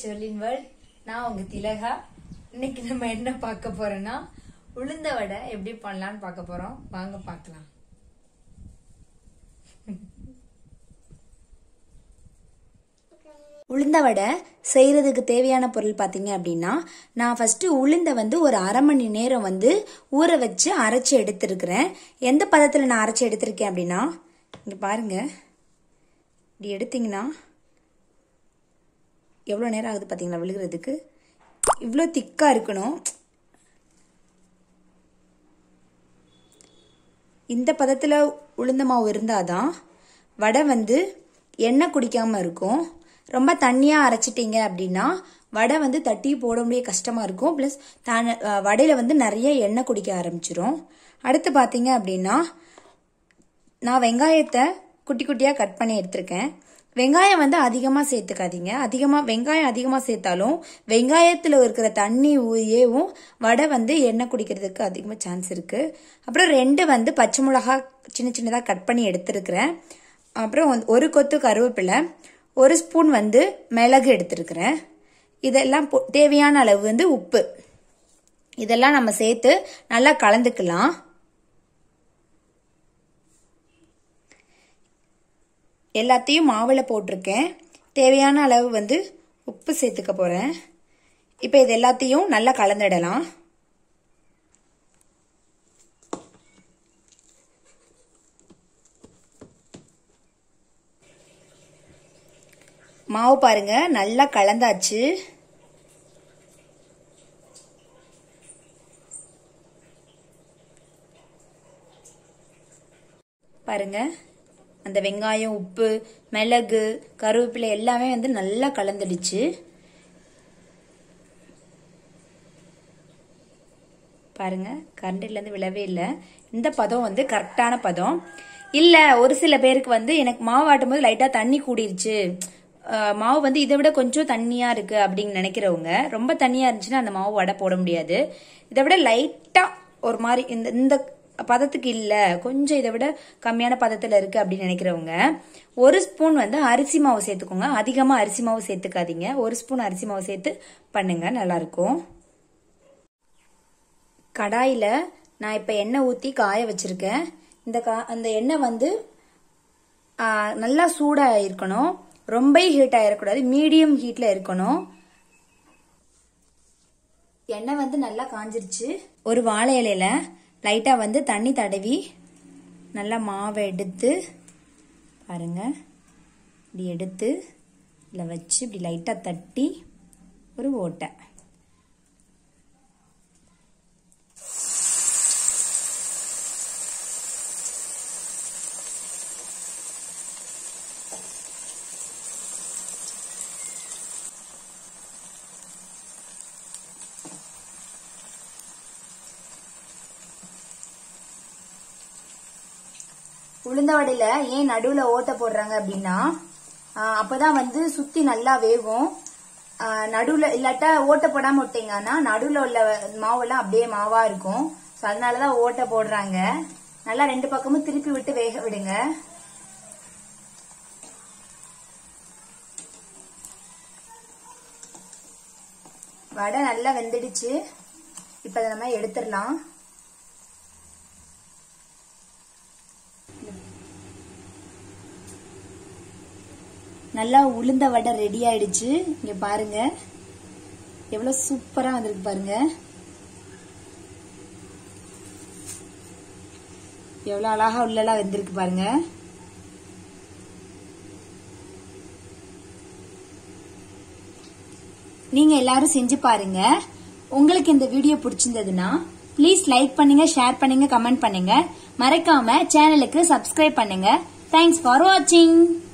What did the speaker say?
Sherlin world நான் உங்க திலகா இன்னைக்கு நம்ம என்ன பார்க்க போறோம்னா உளுந்த வடை எப்படி பண்ணலாம்னு பார்க்க போறோம் வாங்க பார்க்கலாம் உளுந்த வடை செய்கிறதுக்கு தேவையான பொருள் பார்த்தீங்க அப்படின்னா நான் ஃபஸ்ட்டு உளுந்த வந்து ஒரு அரை மணி நேரம் வந்து ஊற வச்சு அரைச்சி எடுத்திருக்கிறேன் எந்த பதத்தில் நான் அரைச்சி எடுத்திருக்கேன் அப்படின்னா இங்கே பாருங்க இப்படி எடுத்தீங்கன்னா எவ்வளோ நேரம் ஆகுது பார்த்தீங்களா விழுகிறதுக்கு இவ்வளோ திக்காக இருக்கணும் இந்த பதத்தில் உளுந்த மாவு இருந்தாதான் வடை வந்து எண்ணெய் குடிக்காமல் இருக்கும் ரொம்ப தண்ணியாக அரைச்சிட்டீங்க அப்படின்னா வடை வந்து தட்டி போட முடிய கஷ்டமாக இருக்கும் ப்ளஸ் த வடையில் வந்து நிறைய எண்ணெய் குடிக்க ஆரம்பிச்சிரும் அடுத்து பார்த்தீங்க அப்படின்னா நான் வெங்காயத்தை குட்டி குட்டியாக கட் பண்ணி எடுத்திருக்கேன் வெங்காயம் வந்து அதிகமாக சேர்த்துக்காதீங்க அதிகமாக வெங்காயம் அதிகமாக சேர்த்தாலும் வெங்காயத்தில் இருக்கிற தண்ணி ஊறியேவும் வடை வந்து எண்ணெய் குடிக்கிறதுக்கு அதிகமாக சான்ஸ் இருக்குது அப்புறம் ரெண்டு வந்து பச்சை மிளகா சின்ன சின்னதாக கட் பண்ணி எடுத்துருக்கிறேன் அப்புறம் வந்து ஒரு கொத்து கருவேப்பிலை ஒரு ஸ்பூன் வந்து மிளகு எடுத்துருக்கிறேன் இதெல்லாம் பொ- தேவையான அளவு வந்து உப்பு இதெல்லாம் நம்ம சேர்த்து நல்லா கலந்துக்கலாம் எல்லாத்தையும் மாவில் போட்டிருக்கேன் தேவையான அளவு வந்து உப்பு சேர்த்துக்க போகிறேன் இப்போ இது எல்லாத்தையும் நல்லா கலந்துடலாம் மாவு பாருங்க நல்லா கலந்தாச்சு பாருங்க அந்த வெங்காயம் உப்பு மிளகு கருவேப்பிலை எல்லாமே வந்து நல்லா கலந்துடுச்சு பாருங்க கரண்டிலேருந்து விழவே இல்லை இந்த பதம் வந்து கரெக்டான பதம் இல்ல ஒரு சில பேருக்கு வந்து எனக்கு மாவு ஆட்டும் போது லைட்டா தண்ணி கூடிருச்சு அஹ், மாவு வந்து இதை விட கொஞ்சம் தண்ணியா இருக்கு அப்படின்னு நினைக்கிறவங்க ரொம்ப தண்ணியா இருந்துச்சுன்னா அந்த மாவு வடை போட முடியாது இதை விட லைட்டா ஒரு மாதிரி இந்த இந்த பதத்துக்கு இல்ல கொஞ்சம் இதை விட கம்மியான பதத்துல இருக்கு அப்படின்னு நினைக்கிறவங்க ஒரு ஸ்பூன் வந்து அரிசி மாவு சேர்த்துக்கோங்க அதிகமா அரிசி மாவு சேர்த்துக்காதீங்க ஒரு ஸ்பூன் அரிசி மாவு சேர்த்து பண்ணுங்க நல்லா இருக்கும் கடாயில் நான் இப்போ எண்ணெய் ஊற்றி காய வச்சுருக்கேன் இந்த கா அந்த எண்ணெய் வந்து ஆ, நல்லா சூடாக இருக்கணும் ரொம்ப ஹீட் ஆகிடக்கூடாது மீடியம் ஹீட்டில் இருக்கணும் எண்ணெய் வந்து நல்லா காஞ்சிருச்சு ஒரு வாழை இலையில லைட்டாக வந்து தண்ணி தடவி நல்லா மாவை எடுத்து பாருங்க இப்படி எடுத்து இதில் வச்சு இப்படி லைட்டாக தட்டி ஒரு ஓட்டை உளுந்த வடையில ஏன் நடுவுல ஓட்டை போடுறாங்க அப்படின்னா ஆஹ் அப்பதான் வந்து சுத்தி நல்லா வேகும் ஆஹ் நடுவுல இல்லாட்டா ஓட்டை போடாம விட்டீங்கன்னா நடுவுல உள்ள மாவெல்லாம் அப்படியே மாவா இருக்கும் So அதனாலதான் ஓட்டை போடுறாங்க நல்லா ரெண்டு பக்கமும் திருப்பி விட்டு வேக விடுங்க வடை நல்லா வெந்துடுச்சு இப்ப அதை நம்ம எடுத்துடலாம் நல்லா உளுந்த வடை ரெடி ஆயிடுச்சு இங்க பாருங்க எவ்வளவு சூப்பரா வந்திருக்கு பாருங்க எவ்வளவு அழகா உள்ளலாம் வெந்திருக்கு பாருங்க நீங்க எல்லாரும் செஞ்சு பாருங்க உங்களுக்கு இந்த வீடியோ பிடிச்சிருந்ததுன்னா ப்ளீஸ் லைக் பண்ணுங்க ஷேர் பண்ணுங்க கமெண்ட் பண்ணுங்க மறக்காம சேனலுக்கு சப்ஸ்கிரைப் பண்ணுங்க தேங்க்ஸ் ஃபார் வாட்சிங்